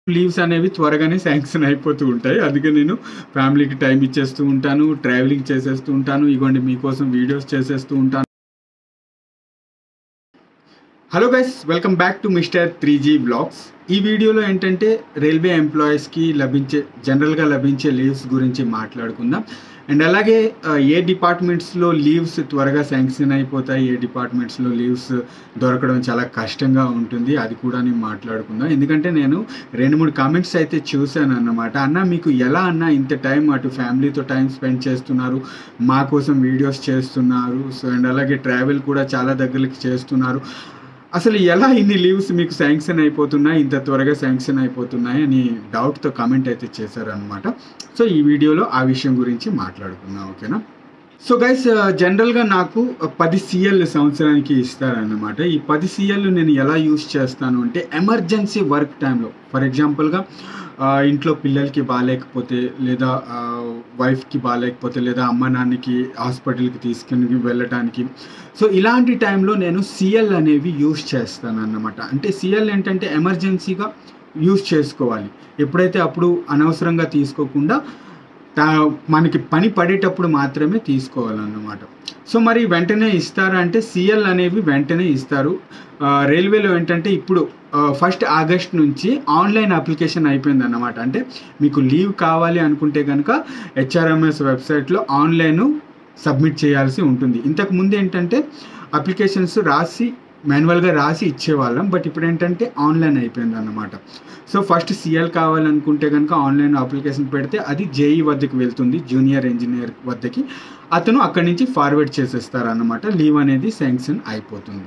leaves అనేవి త్వరగానే sanction అయిపోతూ ఉంటాయి అందుకే నేను ఫ్యామిలీకి టైం ఇచ్చేస్తూ ఉంటాను ట్రావెలింగ్ చేసేస్తూ ఉంటాను ఇగోండి మీకోసం వీడియోస్ చేసేస్తూ ఉంటాను hello guys welcome back to mister three G blogs ఈ వీడియోలో ఏంటంటే రైల్వే ఎంప్లాయీస్కి లభించే జనరల్గా లభించే లీవ్స్ గురించి మాట్లాడుకుందాం అండ్ అలాగే ఆ, ఏ డిపార్ట్మెంట్స్లో లీవ్స్ త్వరగా శాంక్షన్ అయిపోతాయి ఏ డిపార్ట్మెంట్స్లో లీవ్స్ దొరకడం చాలా కష్టంగా ఉంటుంది అది కూడా నేను మాట్లాడుకుందాం ఎందుకంటే నేను రెండు మూడు కామెంట్స్ అయితే చూశాను అన్నమాట అన్న మీకు ఎలా అన్న ఇంత టైం అటు ఫ్యామిలీతో టైం స్పెండ్ చేస్తున్నారు మా కోసం వీడియోస్ చేస్తున్నారు సో అండ్ అలాగే ట్రావెల్ కూడా చాలా దగ్గరికి చేస్తున్నారు అసలు ఎలా ఇన్ని లీవ్స్ మీకు శాంక్షన్ అయిపోతున్నాయి ఇంత త్వరగా శాంక్షన్ అయిపోతున్నాయి అని డౌట్తో కామెంట్ అయితే చేశారనమాట సో ఈ వీడియోలో ఆ విషయం గురించి మాట్లాడుకుందాం ఓకేనా సో గైస్ జనరల్గా నాకు పది సీఎల్ సంవత్సరానికి ఇస్తారన్నమాట ఈ పది సీఎల్ నేను ఎలా యూస్ చేస్తాను అంటే ఎమర్జెన్సీ వర్క్ టైంలో ఫర్ ఎగ్జాంపుల్గా ఇంట్లో పిల్లలకి బాగాలేకపోతే లేదా వైఫ్కి బాగాలేకపోతే లేదా అమ్మ నాన్నకి హాస్పిటల్కి తీసుకుని వెళ్ళటానికి సో ఇలాంటి టైంలో నేను సిఎల్ అనేవి యూస్ చేస్తాను అన్నమాట అంటే సిఎల్ ఏంటంటే ఎమర్జెన్సీగా యూస్ చేసుకోవాలి ఎప్పుడైతే అప్పుడు అనవసరంగా తీసుకోకుండా తా- మనకి పని పడేటప్పుడు మాత్రమే తీసుకోవాలన్నమాట సో మరి వెంటనే ఇస్తారా అంటే సిఎల్ అనేవి వెంటనే ఇస్తారు ఆ, రైల్వేలో ఏంటంటే ఇప్పుడు ఫస్ట్ ఆగస్ట్ నుంచి ఆన్లైన్ అప్లికేషన్ అయిపోయింది అన్నమాట అంటే మీకు లీవ్ కావాలి అనుకుంటే కనుక హెచ్ఆర్ఎంఎస్ వెబ్సైట్లో ఆన్లైన్ సబ్మిట్ చేయాల్సి ఉంటుంది ఇంతకు ముందు ఏంటంటే అప్లికేషన్స్ రాసి మాన్యువల్గా రాసి ఇచ్చేవాళ్ళం బట్ ఇప్పుడు ఏంటంటే ఆన్లైన్ అయిపోయింది అన్నమాట సో ఫస్ట్ సిఎల్ కావాలనుకుంటే కనుక ఆన్లైన్ అప్లికేషన్ పెడితే అది జేఈ వద్దకు వెళ్తుంది జూనియర్ ఇంజనీర్ వద్దకి అతను అక్కడి నుంచి ఫార్వర్డ్ చేసేస్తారు అన్నమాట లీవ్ అనేది శాంక్షన్ అయిపోతుంది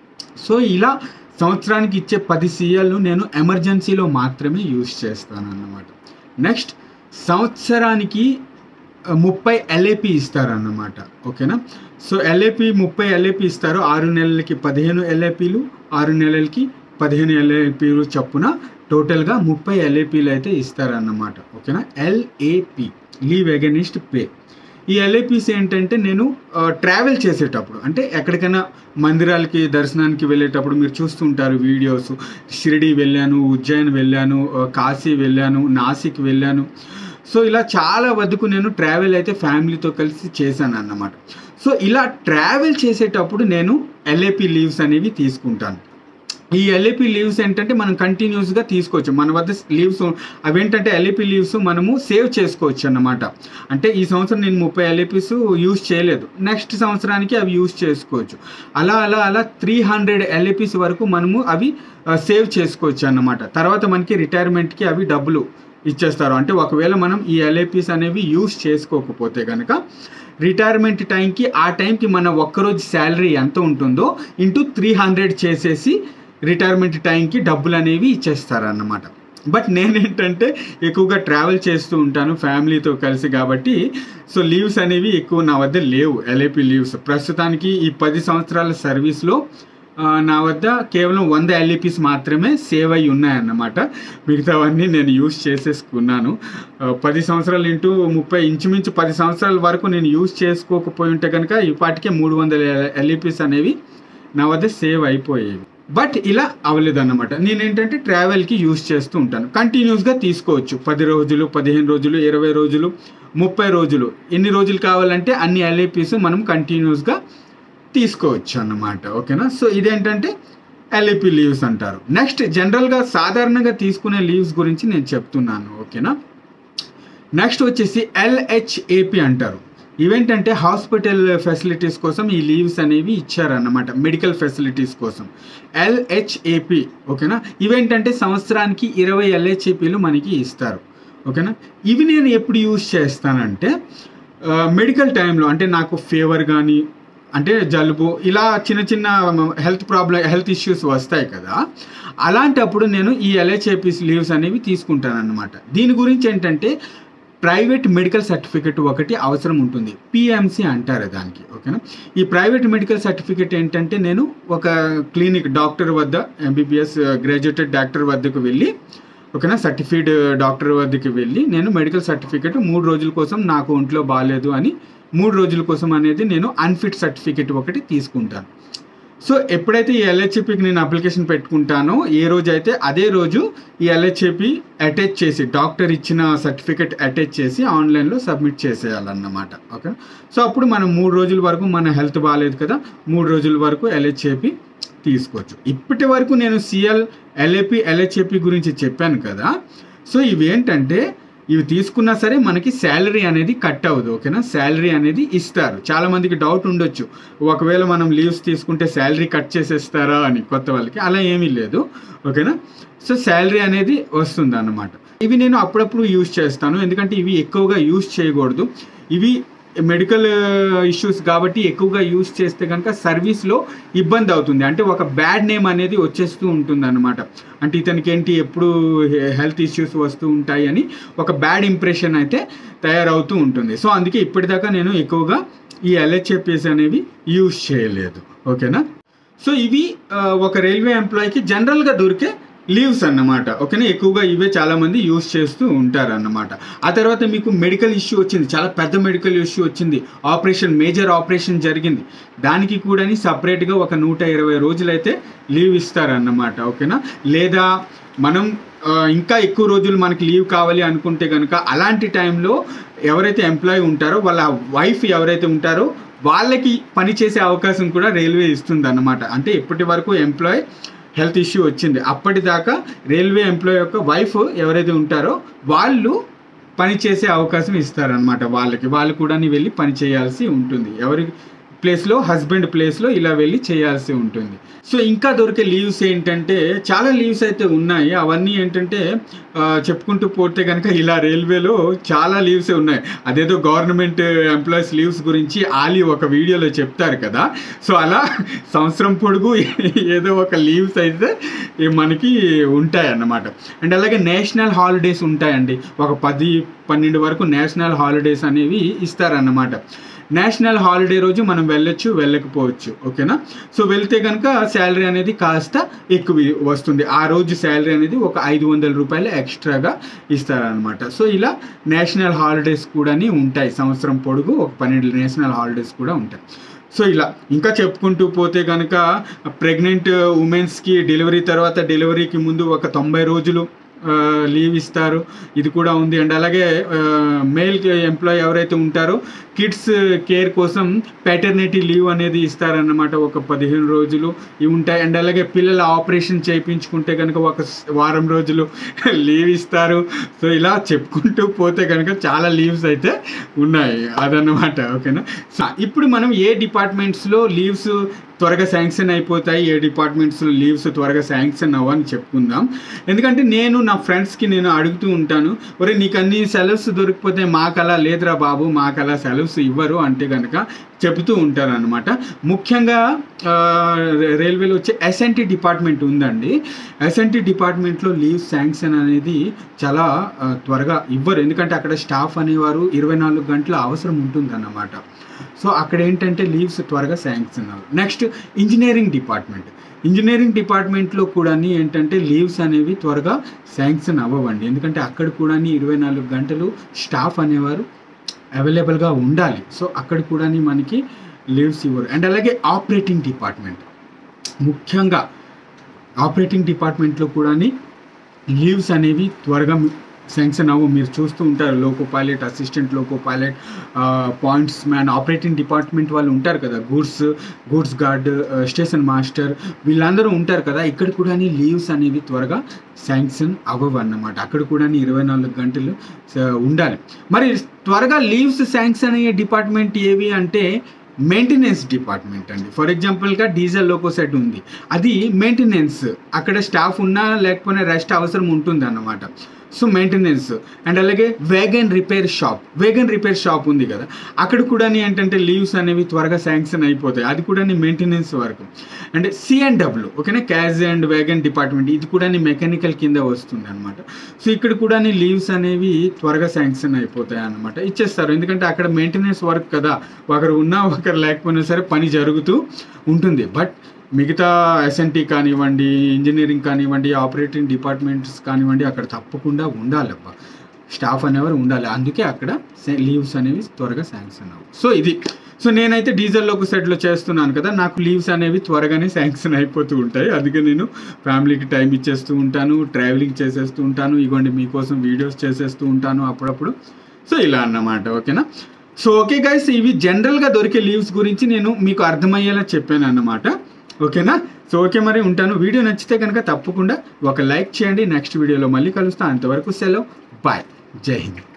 సో ఇలా సంవత్సరానికి ఇచ్చే పది సీఎల్ను నేను ఎమర్జెన్సీలో మాత్రమే యూజ్ చేస్తాను అన్నమాట నెక్స్ట్ సంవత్సరానికి ఆ, ముప్పై ఎల్ఏపి ఇస్తారన్నమాట ఓకేనా సో ఎల్ఏపి ముప్పై ఎల్ఏపి ఇస్తారు ఆరు నెలలకి పదిహేను ఎల్ఏపీలు ఆరు నెలలకి పదిహేను ఎల్ఏపీలు చొప్పున టోటల్గా ముప్పై ఎల్ఏపీలు అయితే ఇస్తారన్నమాట ఓకేనా ఎల్ఏపి లీవ్ అగెనిస్ట్ పే ఈ ఎల్ఏపీస్ ఏంటంటే నేను ట్రావెల్ చేసేటప్పుడు అంటే ఎక్కడికైనా మందిరాలకి దర్శనానికి వెళ్ళేటప్పుడు మీరు చూస్తుంటారు వీడియోస్ షిరిడి వెళ్ళాను ఉజ్జయిన్ వెళ్ళాను ఆ, కాశీ వెళ్ళాను నాసిక్ వెళ్ళాను సో ఇలా చాలా వద్దకు నేను ట్రావెల్ అయితే ఫ్యామిలీతో కలిసి చేశాను అన్నమాట సో ఇలా ట్రావెల్ చేసేటప్పుడు నేను ఎల్ఏపి లీవ్స్ అనేవి తీసుకుంటాను ఈ ఎల్ఏపి లీవ్స్ ఏంటంటే మనం కంటిన్యూస్గా తీసుకోవచ్చు మన వద్ద లీవ్స్ అవేంటంటే ఎల్ఏపి లీవ్స్ మనము సేవ్ చేసుకోవచ్చు అన్నమాట అంటే ఈ సంవత్సరం నేను ముప్పై ఎల్ఏపీస్ యూస్ చేయలేదు నెక్స్ట్ సంవత్సరానికి అవి యూస్ చేసుకోవచ్చు అలా అలా అలా త్రీ హండ్రెడ్ ఎల్ఏపీస్ వరకు మనము అవి సేవ్ చేసుకోవచ్చు అన్నమాట తర్వాత మనకి రిటైర్మెంట్కి అవి డబ్బులు ఇచ్చేస్తారు అంటే ఒకవేళ మనం ఈ ఎల్ఏపీస్ అనేవి యూస్ చేసుకోకపోతే కనుక రిటైర్మెంట్ టైంకి ఆ టైంకి మన ఒక్కరోజు శాలరీ ఎంత ఉంటుందో ఇంటూ త్రీ హండ్రెడ్ చేసేసి రిటైర్మెంట్ టైంకి డబ్బులు అనేవి ఇచ్చేస్తారన్నమాట బట్ నేనేంటంటే ఎక్కువగా ట్రావెల్ చేస్తూ ఉంటాను ఫ్యామిలీతో కలిసి కాబట్టి సో లీవ్స్ అనేవి ఎక్కువ నా వద్ద లేవు ఎల్ఏపి లీవ్స్ ప్రస్తుతానికి ఈ పది సంవత్సరాల సర్వీస్లో ఆ, నా వద్ద కేవలం వంద ఎల్ఈపీస్ మాత్రమే సేవ్ అయి ఉన్నాయన్నమాట మిగతావన్నీ నేను యూస్ చేసేసుకున్నాను ఆ, పది సంవత్సరాలు ఇంటూ ముప్పై ఇంచుమించు పది సంవత్సరాల వరకు నేను యూస్ చేసుకోకపోయి ఉంటే కనుక ఇప్పటికే మూడు వందల ఎల్ఈపీస్ అనేవి నా వద్ద సేవ్ అయిపోయేవి బట్ ఇలా అవ్వలేదన్నమాట నేనేంటంటే ట్రావెల్కి యూస్ చేస్తూ ఉంటాను కంటిన్యూస్గా తీసుకోవచ్చు పది రోజులు పదిహేను రోజులు ఇరవై రోజులు ముప్పై రోజులు ఎన్ని రోజులు కావాలంటే అన్ని ఎల్ఏపీస్ మనం కంటిన్యూస్గా తీసుకోవచ్చు అన్నమాట ఓకేనా సో ఇదేంటంటే ఎల్ఏపి లీవ్స్ అంటారు నెక్స్ట్ జనరల్గా సాధారణంగా తీసుకునే లీవ్స్ గురించి నేను చెప్తున్నాను ఓకేనా నెక్స్ట్ వచ్చేసి ఎల్హెచ్ఏపి అంటారు ఇవేంటంటే హాస్పిటల్ ఫెసిలిటీస్ కోసం ఈ లీవ్స్ అనేవి ఇచ్చారన్నమాట మెడికల్ ఫెసిలిటీస్ కోసం ఎల్హెచ్ఏపి ఓకేనా ఇవేంటంటే సంవత్సరానికి ఇరవై ఎల్హెచ్ఏపీలు మనకి ఇస్తారు ఓకేనా ఇవి నేను ఎప్పుడు యూజ్ చేస్తానంటే మెడికల్ టైంలో అంటే నాకు ఫీవర్ కానీ అంటే జలుబు ఇలా చిన్న చిన్న హెల్త్ ప్రాబ్లం హెల్త్ ఇష్యూస్ వస్తాయి కదా అలాంటప్పుడు నేను ఈ ఎల్హెచ్ఏపీస్ లీవ్స్ అనేవి తీసుకుంటాను అనమాట దీని గురించి ఏంటంటే ప్రైవేట్ మెడికల్ సర్టిఫికెట్ ఒకటి అవసరం ఉంటుంది పిఎంసి అంటారు దానికి ఓకేనా ఈ ప్రైవేట్ మెడికల్ సర్టిఫికెట్ ఏంటంటే నేను ఒక క్లినిక్ డాక్టర్ వద్ద ఎంబీబీఎస్ గ్రాడ్యుయేటెడ్ డాక్టర్ వద్దకు వెళ్ళి ఓకేనా సర్టిఫైడ్ డాక్టర్ వద్దకు వెళ్ళి నేను మెడికల్ సర్టిఫికెట్ మూడు రోజుల కోసం నాకు ఒంట్లో బాగాలేదు అని మూడు రోజుల కోసం అనేది నేను అన్ఫిట్ సర్టిఫికెట్ ఒకటి తీసుకుంటాను సో ఎప్పుడైతే ఈ ఎల్హెచ్ఏపికి నేను అప్లికేషన్ పెట్టుకుంటానో ఏ రోజు అయితే అదే రోజు ఈ ఎల్హెచ్ఏపి అటాచ్ చేసి డాక్టర్ ఇచ్చిన సర్టిఫికెట్ అటాచ్ చేసి ఆన్లైన్లో సబ్మిట్ చేసేయాలన్నమాట ఓకే సో అప్పుడు మనం మూడు రోజుల వరకు మన హెల్త్ బాగాలేదు కదా మూడు రోజుల వరకు ఎల్హెచ్ఏపి తీసుకోవచ్చు ఇప్పటి వరకు నేను సిఎల్ ఎల్ఏపి ఎల్హెచ్ఏపి గురించి చెప్పాను కదా సో ఇవి ఏంటంటే ఇవి తీసుకున్నా సరే మనకి శాలరీ అనేది కట్ అవ్వదు ఓకేనా శాలరీ అనేది ఇస్తారు చాలా మందికి డౌట్ ఉండొచ్చు ఒకవేళ మనం లీవ్స్ తీసుకుంటే శాలరీ కట్ చేసేస్తారా అని కొత్త వాళ్ళకి అలా ఏమీ లేదు ఓకేనా సో శాలరీ అనేది వస్తుంది అన్నమాట ఇవి నేను అప్పుడప్పుడు యూజ్ చేస్తాను ఎందుకంటే ఇవి ఎక్కువగా యూజ్ చేయకూడదు ఇవి మెడికల్ ఇష్యూస్ కాబట్టి ఎక్కువగా యూస్ చేస్తే కనుక సర్వీస్లో ఇబ్బంది అవుతుంది అంటే ఒక బ్యాడ్ నేమ్ అనేది వచ్చేస్తూ ఉంటుంది అనమాట అంటే ఇతనికి ఏంటి ఎప్పుడు హెల్త్ ఇష్యూస్ వస్తూ ఉంటాయి అని ఒక బ్యాడ్ ఇంప్రెషన్ అయితే తయారవుతూ ఉంటుంది సో అందుకే ఇప్పటిదాకా నేను ఎక్కువగా ఈ ఎల్హెచ్ఎపిఎస్ అనేవి యూజ్ చేయలేదు ఓకేనా సో ఇవి ఆ, ఒక రైల్వే ఎంప్లాయీకి జనరల్గా దొరికే లీవ్స్ అన్నమాట ఓకేనా ఎక్కువగా ఇవే చాలా మంది యూస్ చేస్తూ ఉంటారు అన్నమాట ఆ తర్వాత మీకు మెడికల్ ఇష్యూ వచ్చింది చాలా పెద్ద మెడికల్ ఇష్యూ వచ్చింది ఆపరేషన్ మేజర్ ఆపరేషన్ జరిగింది దానికి కూడా సపరేట్గా ఒక నూట ఇరవై రోజులైతే లీవ్ ఇస్తారన్నమాట ఓకేనా లేదా మనం ఆ, ఇంకా ఎక్కువ రోజులు మనకి లీవ్ కావాలి అనుకుంటే కనుక అలాంటి టైంలో ఎవరైతే ఎంప్లాయీ ఉంటారో వాళ్ళ వైఫ్ ఎవరైతే ఉంటారో వాళ్ళకి పని చేసే అవకాశం కూడా రైల్వే ఇస్తుంది అన్నమాట అంటే ఇప్పటి వరకు ఎంప్లాయ్ హెల్త్ ఇష్యూ వచ్చింది అప్పటిదాకా రైల్వే ఎంప్లాయ్ యొక్క వైఫ్ ఎవరైతే ఉంటారో వాళ్ళు పని చేసే అవకాశం ఇస్తారనమాట వాళ్ళకి వాళ్ళు కూడా వెళ్ళి పని చేయాల్సి ఉంటుంది ఎవరి ప్లేస్లో హస్బెండ్ ప్లేస్లో ఇలా వెళ్ళి చేయాల్సి ఉంటుంది సో ఇంకా దొరికే లీవ్స్ ఏంటంటే చాలా లీవ్స్ అయితే ఉన్నాయి అవన్నీ ఏంటంటే ఆ, చెప్పుకుంటూ పోతే కనుక ఇలా రైల్వేలో చాలా లీవ్స్ ఉన్నాయి అదేదో గవర్నమెంట్ ఎంప్లాయీస్ లీవ్స్ గురించి ఆలీ ఒక వీడియోలో చెప్తారు కదా సో అలా సంవత్సరం పొడుగు ఏదో ఒక లీవ్స్ అయితే ఈ మనకి ఉంటాయి అన్నమాట అండ్ అలాగే నేషనల్ హాలిడేస్ ఉంటాయండి ఒక పది పన్నెండు వరకు నేషనల్ హాలిడేస్ అనేవి ఇస్తారన్నమాట నేషనల్ హాలిడే రోజు మనం వెళ్ళొచ్చు వెళ్ళకపోవచ్చు ఓకేనా సో వెళ్తే కనుక శాలరీ అనేది కాస్త ఎక్కువ వస్తుంది ఆ రోజు శాలరీ అనేది ఒక ఐదు వందల రూపాయలు ఎక్స్ట్రాగా ఇస్తారనమాట సో ఇలా నేషనల్ హాలిడేస్ కూడా ఉంటాయి సంవత్సరం పొడుగు ఒక పన్నెండు నేషనల్ హాలిడేస్ కూడా ఉంటాయి సో ఇలా ఇంకా చెప్పుకుంటూ పోతే కనుక ప్రెగ్నెంట్ ఉమెన్స్కి డెలివరీ తర్వాత డెలివరీకి ముందు ఒక తొంభై రోజులు లీవ్ ఇస్తారు ఇది కూడా ఉంది అండ్ అలాగే మేల్ ఎంప్లాయీ ఎవరైతే ఉంటారో కిడ్స్ కేర్ కోసం ప్యాటర్నిటీ లీవ్ అనేది ఇస్తారన్నమాట ఒక పదిహేను రోజులు ఇవి ఉంటాయి అండ్ అలాగే పిల్లల ఆపరేషన్ చేయించుకుంటే కనుక ఒక స్- వారం రోజులు లీవ్ ఇస్తారు సో ఇలా చెప్పుకుంటూ పోతే కనుక చాలా లీవ్స్ అయితే ఉన్నాయి అదన్నమాట ఓకేనా సో ఇప్పుడు మనం ఏ డిపార్ట్మెంట్స్లో లీవ్స్ త్వరగా శాంక్షన్ అయిపోతాయి ఏ డిపార్ట్మెంట్స్లో లీవ్స్ త్వరగా శాంక్షన్ అవ్వని చెప్పుకుందాం ఎందుకంటే నేను నా ఫ్రెండ్స్కి నేను అడుగుతూ ఉంటాను ఒరే నీకు అన్ని సెలవుస్ దొరికిపోతే మాకలా లేదురా బాబు మాకలా సెలవుస్ ఇవ్వరు అంటే కనుక చెబుతూ ఉంటారు అనమాట ముఖ్యంగా ఆ, రే- రైల్వేలో వచ్చే ఎస్ఎన్టీ డిపార్ట్మెంట్ ఉందండి ఎస్ఎన్టీ డిపార్ట్మెంట్లో లీవ్ శాంక్షన్ అనేది చాలా ఆ, త్వరగా ఇవ్వరు ఎందుకంటే అక్కడ స్టాఫ్ అనేవారు ఇరవై నాలుగు గంటల అవసరం ఉంటుందన్నమాట సో అక్కడ ఏంటంటే లీవ్స్ త్వరగా శాంక్షన్ అవ్వవు నెక్స్ట్ ఇంజనీరింగ్ డిపార్ట్మెంట్ ఇంజనీరింగ్ డిపార్ట్మెంట్లో కూడా ఏంటంటే లీవ్స్ అనేవి త్వరగా శాంక్షన్ అవ్వవండి ఎందుకంటే అక్కడ కూడా ఇరవై నాలుగు గంటలు స్టాఫ్ అనేవారు అవైలబుల్గా ఉండాలి సో అక్కడ కూడా మనకి లీవ్స్ ఇవ్వరు అండ్ అలాగే ఆపరేటింగ్ డిపార్ట్మెంట్ ముఖ్యంగా ఆపరేటింగ్ డిపార్ట్మెంట్లో కూడా లీవ్స్ అనేవి త్వరగా శాంక్షన్ అవ్వు మీరు చూస్తూ ఉంటారు loco pilot assistant loco pilot points man operating department వాళ్ళు ఉంటారు కదా goods goods guard station master వీళ్ళందరూ ఉంటారు కదా ఇక్కడ కూడా లీవ్స్ అనేవి త్వరగా శాంక్షన్ అవ్వవు అన్నమాట అక్కడ కూడా ఇరవై నాలుగు గంటలు స- ఉండాలి మరి త్వరగా లీవ్స్ శాంక్షన్ అయ్యే డిపార్ట్మెంట్ ఏవి అంటే మెయింటెనెన్స్ డిపార్ట్మెంట్ అండి ఫర్ ఎగ్జాంపుల్గా డీజిల్ లోకో సెట్ ఉంది అది మెయింటెనెన్స్ అక్కడ స్టాఫ్ ఉన్నా లేకపోయినా రెస్ట్ అవసరం ఉంటుంది అన్నమాట సో మెయింటెనెన్స్ అండ్ అలాగే wagon repair shop wagon repair shop ఉంది కదా అక్కడ కూడా ఏంటంటే లీవ్స్ అనేవి త్వరగా శాంక్షన్ అయిపోతాయి అది కూడా మెయింటెనెన్స్ వరకు అండ్ సిఎన్డబ్ల్యూ ఓకేనా క్యాజ్ అండ్ వేగన్ డిపార్ట్మెంట్ ఇది కూడా మెకానికల్ కింద వస్తుంది అనమాట సో ఇక్కడ కూడా లీవ్స్ అనేవి త్వరగా శాంక్షన్ అయిపోతాయి అనమాట ఇచ్చేస్తారు ఎందుకంటే అక్కడ మెయింటెనెన్స్ వర్క్ కదా ఒకరు ఉన్నా ఒకరు లేకపోయినా సరే పని జరుగుతూ ఉంటుంది బట్ మిగతా ఎస్ఎన్టీ కానివ్వండి ఇంజనీరింగ్ కానివ్వండి ఆపరేటింగ్ డిపార్ట్మెంట్స్ కానివ్వండి అక్కడ తప్పకుండా ఉండాలబ్బా స్టాఫ్ అనేవారు ఉండాలి అందుకే అక్కడ లీవ్స్ అనేవి త్వరగా శాంక్షన్ అవ్వు సో ఇది సో నేనైతే డీజిల్ ఒక సెట్లో చేస్తున్నాను కదా నాకు లీవ్స్ అనేవి త్వరగానే శాంక్షన్ అయిపోతూ ఉంటాయి అందుకే నేను ఫ్యామిలీకి టైం ఇచ్చేస్తూ ఉంటాను ట్రావెలింగ్ చేసేస్తూ ఉంటాను ఇగోండి మీకోసం వీడియోస్ చేసేస్తూ ఉంటాను అప్పుడప్పుడు సో ఇలా అన్నమాట ఓకేనా సో ఓకే గైస్ ఇవి జనరల్గా దొరికే లీవ్స్ గురించి నేను మీకు అర్థమయ్యేలా చెప్పాను అన్నమాట ఓకేనా సో ఓకే మరి ఉంటాను వీడియో నచ్చితే కనుక తప్పకుండా ఒక లైక్ చేయండి నెక్స్ట్ వీడియోలో మళ్ళీ కలుస్తాను అంతవరకు సెలవు బాయ్ జై హింద్